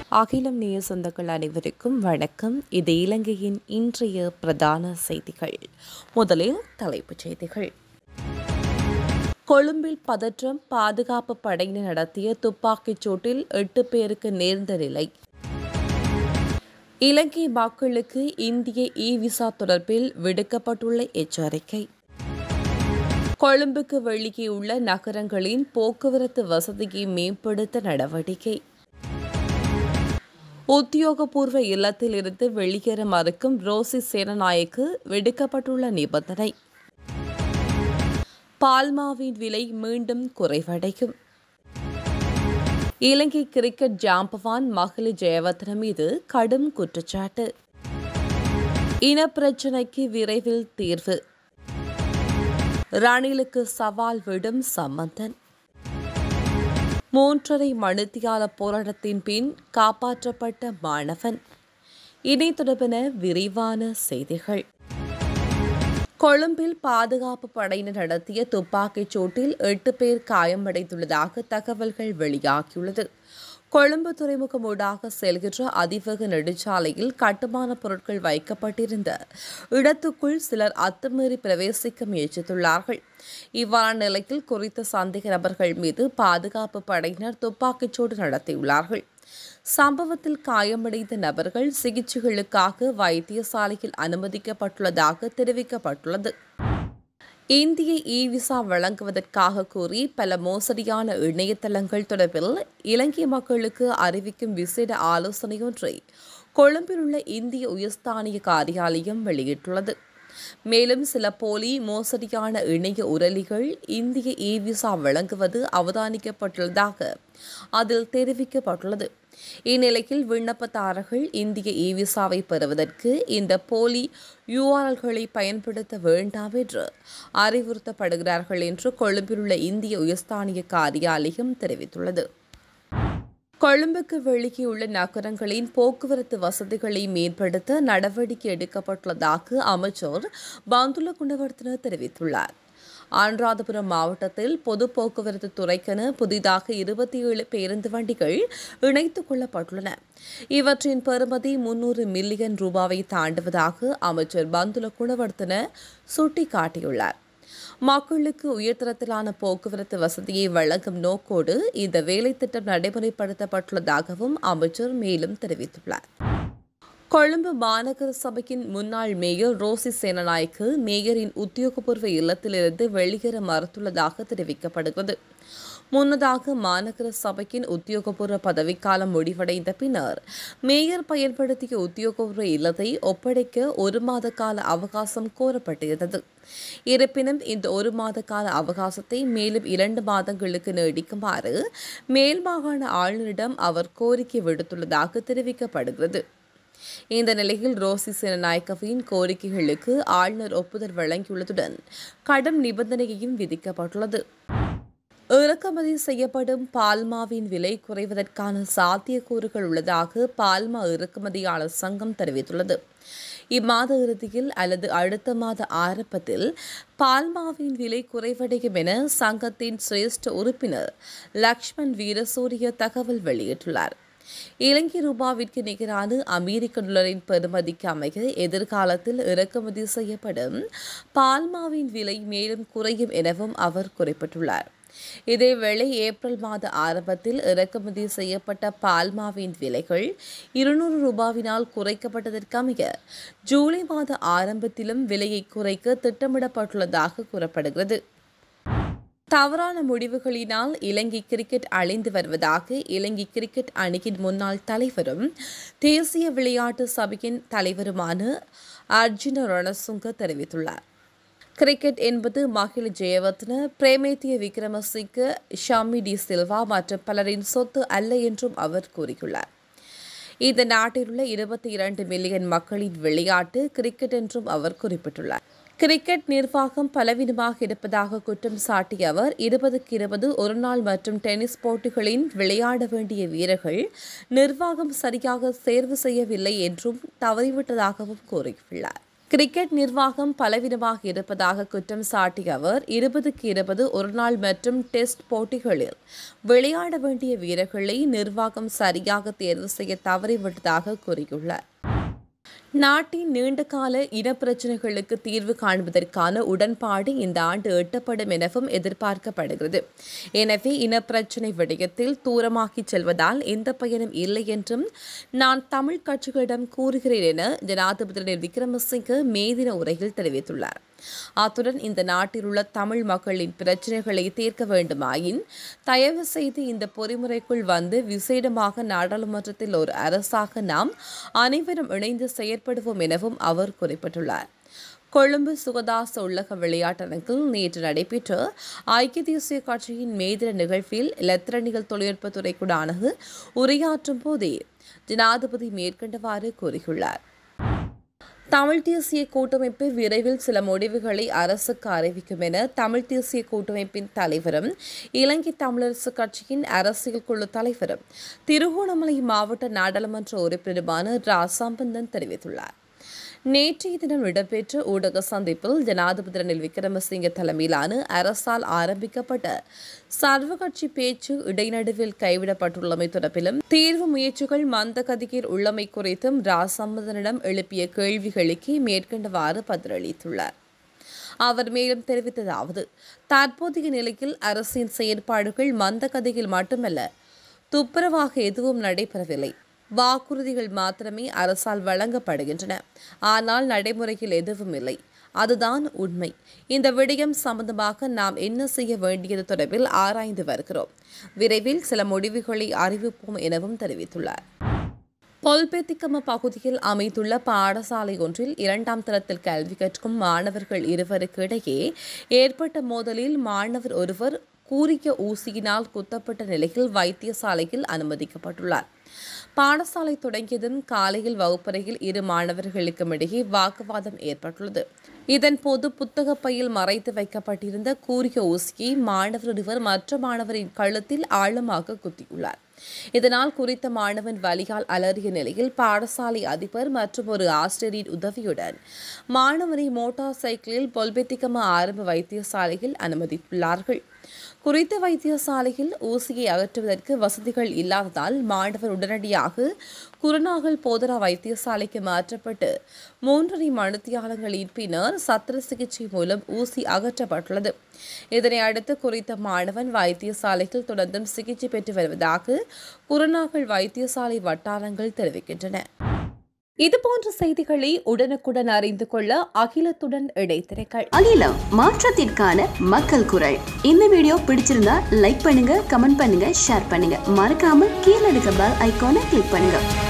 அகிலம் நேய சொந்தங்கள் அனைவருக்கும் வணக்கம் இது இலங்கையின் இன்றைய பிரதான செய்திகள் முதலில் தலைப்புச் செய்திகள் கொழும்பில் பதற்றம் பாதுகாப்பு படையினர் நடத்திய துப்பாக்கிச் சூட்டில் எட்டு பேருக்கு நேர்ந்த நிலை இலங்கை மக்களுக்கு இந்திய இ விசா தொடர்பில் விடுக்கப்பட்டுள்ள எச்சரிக்கை கொழும்புக்கு வெளியே உள்ள நகரங்களின் போக்குவரத்து வசதியை மேம்படுத்த நடவடிக்கை உத்தியோகபூர்வ இல்லத்தில் இருந்து வெளியேற மறுக்கும் ரோசி சேனநாயக்கு விடுக்கப்பட்டுள்ள நிபந்தனை பால்மாவின் விலை மீண்டும் குறைவடையும் இலங்கை கிரிக்கெட் ஜாம்பவான் மகளி ஜெயவர்தன மீது கடும் குற்றச்சாட்டு இனப்பிரச்சினைக்கு விரைவில் தீர்வு ரணிலுக்கு சவால் விடும் சம்பந்தன் மூன்றரை மணித்தியால போராட்டத்தின் பின் காப்பாற்றப்பட்ட மாணவன் இணை தொடர்பென விரிவான செய்திகள் கொழும்பில் பாதுகாப்பு படையினர் நடத்திய துப்பாக்கிச் சூட்டில் எட்டு பேர் காயமடைந்துள்ளதாக தகவல்கள் வெளியாகியுள்ளது கொழும்பு துறைமுகம் ஊடாக செல்கின்ற அதிவேக நெடுஞ்சாலையில் கட்டுமான பொருட்கள் வைக்கப்பட்டிருந்த இடத்துக்குள் சிலர் அத்துமீறி பிரவேசிக்க முயற்சித்துள்ளார்கள் இவ்வாறான நிலையில் குறித்த சந்தேக நபர்கள் மீது பாதுகாப்பு படையினர் துப்பாக்கிச்சூடு நடத்தியுள்ளார்கள் சம்பவத்தில் காயமடைந்த நபர்கள் சிகிச்சைகளுக்காக வைத்தியசாலையில் அனுமதிக்கப்பட்டுள்ளதாக தெரிவிக்கப்பட்டுள்ளது இந்திய இ விசா வழங்குவதற்காக கூறி பல மோசடியான இணையதளங்கள் தொடர்பில் இலங்கை மக்களுக்கு அறிவிக்கும் விசேட ஆலோசனையொன்றை கொழும்பில் உள்ள இந்திய உயர்ஸ்தானிய காரியாலயம் வெளியிட்டுள்ளது மேலும் சில போலி மோசடியான இணைய உரலிகள் இந்திய இ விசா வழங்குவது அவதானிக்கப்பட்டுள்ளதாக அதில் தெரிவிக்கப்பட்டுள்ளது இந்நிலையில் விண்ணப்பதாரர்கள் இந்திய இ விசாவை பெறுவதற்கு இந்த போலி யூஆர்எல்களை பயன்படுத்த வேண்டாம் என்று அறிவுறுத்தப்படுகிறார்கள் என்று கொழும்பில் உள்ள இந்திய உயர்ஸ்தானிய காரியாலயம் தெரிவித்துள்ளது கொழும்புக்கு வெளியே உள்ள நகரங்களின் போக்குவரத்து வசதிகளை மேம்படுத்த நடவடிக்கை எடுக்கப்பட்டுள்ளதாக அமைச்சர் பந்துல குணவர்த்தன தெரிவித்துள்ளார் அனுராதபுரம் மாவட்டத்தில் பொது போக்குவரத்து துறைக்கென புதிதாக இருபத்தி ஏழு பேருந்து வண்டிகள் இணைத்துக் கொள்ளப்பட்டுள்ளன இவற்றின் பெறுமதி முன்னூறு மில்லியன் ரூபாவை தாண்டுவதாக அமைச்சர் பந்துல குணவர்த்தன சுட்டிக்காட்டியுள்ளார் மக்களுக்கு உயர்தரத்திலான போக்குவரத்து வசதியை வழங்கும் நோக்கோடு இந்த வேலை திட்டம் நடைமுறைப்படுத்தப்பட்டுள்ளதாகவும் அமைச்சர் மேலும் தெரிவித்துள்ளார் கொழும்பு மாநகர சபையின் முன்னாள் மேயர் ரோசி சேனநாயக்கு மேயரின் உத்தியோகபூர்வ இல்லத்திலிருந்து வெளியேற மறுத்துள்ளதாக தெரிவிக்கப்படுகிறது முன்னதாக மாநகர சபையின் உத்தியோகபூர்வ பதவிக்காலம் முடிவடைந்த பின்னர் மேயர் பயன்படுத்திய உத்தியோகபூர்வ இல்லத்தை ஒப்படைக்க ஒரு மாத கால அவகாசம் கோரப்பட்டிருந்தது இருப்பினும் இந்த ஒரு மாத கால அவகாசத்தை மேலும் இரண்டு மாதங்களுக்கு நீடிக்குமாறு மேல் மாகாண ஆளுநரிடம் அவர் கோரிக்கை விடுத்துள்ளதாக தெரிவிக்கப்படுகிறது இந்த நிலையில் ரோசி சேனநாயக்கவின் கோரிக்கைகளுக்கு ஆளுநர் ஒப்புதல் வழங்கியுள்ளதுடன் கடும் நிபந்தனையையும் விதிக்கப்பட்டுள்ளது இறக்குமதி செய்யப்படும் பால்மாவின் விலை குறைவதற்கான சாத்தியக்கூறுகள் உள்ளதாக பால்மா இறக்குமதியாளர் சங்கம் தெரிவித்துள்ளது இம்மாத இறுதியில் அல்லது அடுத்த மாத ஆரம்பத்தில் பால்மாவின் விலை குறைவடையும் என சங்கத்தின் சிரேஷ்ட உறுப்பினர் லக்ஷ்மண் வீரசூரிய தகவல் வெளியிட்டுள்ளார் இலங்கை ரூபாவிற்கு நிகரான அமெரிக்க டாலரின் பெறுமதிக்கு அமைய எதிர்காலத்தில் இறக்குமதி செய்யப்படும் பால்மாவின் விலை மேலும் குறையும் எனவும் அவர் குறிப்பிட்டுள்ளார் இதேவேளை ஏப்ரல் மாத ஆரம்பத்தில் இறக்குமதி செய்யப்பட்ட பால்மாவின் விலைகள் இருநூறு ரூபாவினால் குறைக்கப்பட்டதற்கமைய ஜூலை மாத ஆரம்பத்திலும் விலையை குறைக்க திட்டமிடப்பட்டுள்ளதாக கூறப்படுகிறது தவறான முடிவுகளினால் இலங்கை கிரிக்கெட் அழிந்து வருவதாக இலங்கை கிரிக்கெட் அணியின் முன்னாள் தலைவரும் தேசிய விளையாட்டு சபையின் தலைவருமான அர்ஜுன ரணசுங்க தெரிவித்துள்ளார் கிரிக்கெட் என்பது மகிழ் ஜெயவர்தன பிரேமேத்திய விக்ரமசிங்க ஷம்மி டி சில்வா மற்றும் பலரின் சொத்து அல்ல என்றும் அவர் கூறியுள்ளார் இந்த நாட்டில் உள்ள இருபத்தி இரண்டு மில்லியன் மக்களின் விளையாட்டு கிரிக்கெட் என்றும் அவர் குறிப்பிட்டுள்ளார் கிரிக்கெட் நிர்வாகம் பலவீனமாக இருப்பதாக குற்றம் சாட்டிய அவர் இருபதுக்கு இருபது ஒருநாள் மற்றும் டென்னிஸ் போட்டிகளின் விளையாட வேண்டிய வீரர்கள் நிர்வாகம் சரியாக தேர்வு செய்யவில்லை என்றும் தவறிவிட்டதாகவும் கூறியுள்ளார் கிரிக்கெட் நிர்வாகம் பலவிதமாக இருப்பதாக குற்றம் சாட்டிய அவர் இருபதுக்கு இருபது ஒருநாள் மற்றும் டெஸ்ட் போட்டிகளில் விளையாட வேண்டிய வீரர்களை நிர்வாகம் சரியாக தேர்வு செய்ய தவறிவிட்டதாக கூறியுள்ளார் நாட்டின் நீண்டகால இனப்பிரச்சினைகளுக்கு தீர்வு காண்பதற்கான உடன்பாடு இந்த ஆண்டு எட்டப்படும் எனவும் எதிர்பார்க்கப்படுகிறது எனவே இனப்பிரச்சினை விடயத்தில் தூரமாகிச் செல்வதால் எந்த பயனும் இல்லை என்றும் நான் தமிழ் கட்சிகளிடம் கூறுகிறேன் என ஜனாதிபதி ரணில் விக்ரமசிங்க மேதின உரையில் தெரிவித்துள்ளார் அத்துடன் இந்த நாட்டில் உள்ள தமிழ் மக்களின் பிரச்சினைகளை தீர்க்க வேண்டுமாயின் தயவு செய்து இந்த பொறிமுறைக்குள் வந்து விசேடமாக நாடாளுமன்றத்தில் ஒரு அரசாக நாம் அனைவரும் இணைந்து செயற்படுவோம் எனவும் அவர் குறிப்பிட்டுள்ளார் கொழும்பு சுகதாச உள்ளக விளையாட்டரங்கில் நேற்று நடைபெற்ற ஐக்கிய தேசிய கட்சியின் மேதின நிகழ்வில் இலத்திரனிகள் தொழில்நுட்பத்துறைக்குடான உரையாற்றும் போதே ஜனாதிபதி மேற்கண்டவாறு கூறியுள்ளார் தமிழ் தேசிய கூட்டமைப்பு விரைவில் சில முடிவுகளை அரசுக்கு அறிவிக்கும் என தமிழ் தேசிய கூட்டமைப்பின் தலைவரும் இலங்கை தமிழரசு கட்சியின் அரசியல் குழு தலைவரும் திருகோணமலை மாவட்ட நாடாளுமன்ற உறுப்பினருமான ரா சம்பந்தன் தெரிவித்துள்ளார் நேற்றைய தினம் இடம்பெற்ற ஊடக சந்திப்பில் ஜனாதிபதி ரணில் விக்ரமசிங்க தலைமையிலான அரசால் ஆரம்பிக்கப்பட்ட சர்வகட்சி பேச்சு இடைநடுவில் கைவிடப்பட்டுள்ளமை தொடர்பிலும் தீர்வு முயற்சிகள் மந்த கதியில் உள்ளமை குறித்தும் ராசம்மதனிடம் எழுப்பிய கேள்விகளுக்கு மேற்கண்டவாறு பதிலளித்துள்ளார் அவர் மேலும் தெரிவித்ததாவது தற்போதைய நிலையில் அரசின் செயற்பாடுகள் மந்த கதியில் மட்டுமல்ல துப்புரவாக எதுவும் நடைபெறவில்லை வாக்குறுதிகள் மாத்திரமே அரசால் வழங்கப்படுகின்றன ஆனால் நடைமுறையில் எதுவும் இல்லை அதுதான் உண்மை இந்த விடயம் சம்பந்தமாக நாம் என்ன செய்ய வேண்டியது தொடர்பில் ஆராய்ந்து வருகிறோம் விரைவில் சில முடிவுகளை அறிவிப்போம் எனவும் தெரிவித்துள்ளார் பொல்பெத்திக்கம பகுதியில் அமைந்துள்ள பாடசாலை ஒன்றில் இரண்டாம் தரத்தில் கல்வி கற்கும் மாணவர்கள் இருவருக்கு இடையே ஏற்பட்ட மோதலில் மாணவர் ஒருவர் கூறிய ஊசியினால் குத்தப்பட்ட நிலையில் வைத்தியசாலையில் அனுமதிக்கப்பட்டுள்ளார் பாடசாலை தொடங்கியதும் காலையில் வகுப்பறையில் இரு மாணவர்களுக்கும் இடையே வாக்குவாதம் ஏற்பட்டுள்ளது இதன்போது புத்தக பையில் மறைத்து வைக்கப்பட்டிருந்த கூறிய ஊசியை மாணவர் ஒருவர் மற்ற மாணவரின் கழுத்தில் ஆழமாக குத்தியுள்ளார் இதனால் குறித்த மாணவன் வலியால் அலறிய நிலையில் பாடசாலை அதிபர் மற்றும் ஒரு ஆசிரியரின் உதவியுடன் மாணவனை மோட்டார் சைக்கிளில் பொல்பெத்திகம ஆரம்ப வைத்தியசாலையில் அனுமதித்துள்ளார்கள் குறித்த வைத்தியசாலையில் ஊசியை அகற்றுவதற்கு வசதிகள் இல்லாததால் மாணவர் உடனடியாக குருநாகல் போதரா வைத்தியசாலைக்கு மாற்றப்பட்டு மூன்றரை மணித்தியாலங்களின் பின்னர் சத்திர சிகிச்சை மூலம் ஊசி அகற்றப்பட்டுள்ளது இதனை அடுத்து குறித்த மாணவன் வைத்தியசாலையில் தொடர்ந்தும் சிகிச்சை பெற்று வருவதாக குருநாகல் வைத்தியசாலை வட்டாரங்கள் தெரிவிக்கின்றன இதுபோன்ற செய்திகளை உடனுக்குடன் அறிந்து கொள்ள அகிலத்துடன் இடைத்திரைகள் அகிலம் மாற்றத்திற்கான மக்கள் குரல் இந்த வீடியோ பிடிச்சிருந்தா லைக் பண்ணுங்க கமெண்ட் பண்ணுங்க ஷேர் பண்ணுங்க மறக்காம கீழே இருக்க பெல் ஐகானை கிளிக் பண்ணுங்க